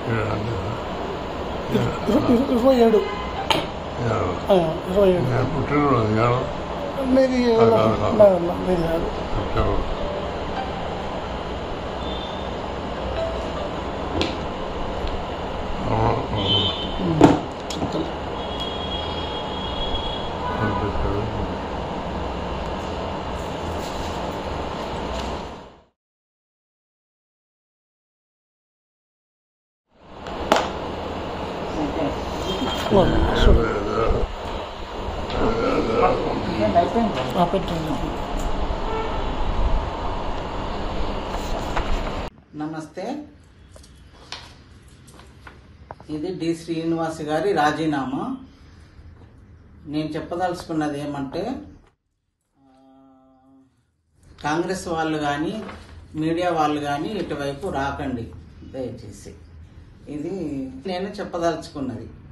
ఇరవై- ఇరవై ఏడు ఆ, ఇరవై ఏడు పుట్టినరోజు కాదు మీది కాదు, కాదు. నా- నా- మీది కాదు పుట్టినరోజు అవును, అవును. చెప్తాను అనిపిస్తుంది. చూడు ఏదో ఆ, పెట్టండి నమస్తే ఇది డి శ్రీనివాస్ గారి రాజీనామా నేను చెప్పదలుచుకున్నది ఏమంటే ఆ, కాంగ్రెస్ వాళ్ళు కానీ మీడియా వాళ్ళు కానీ ఇటువైపు రాకండి దయచేసి ఇది నేను చెప్పదలుచుకున్నది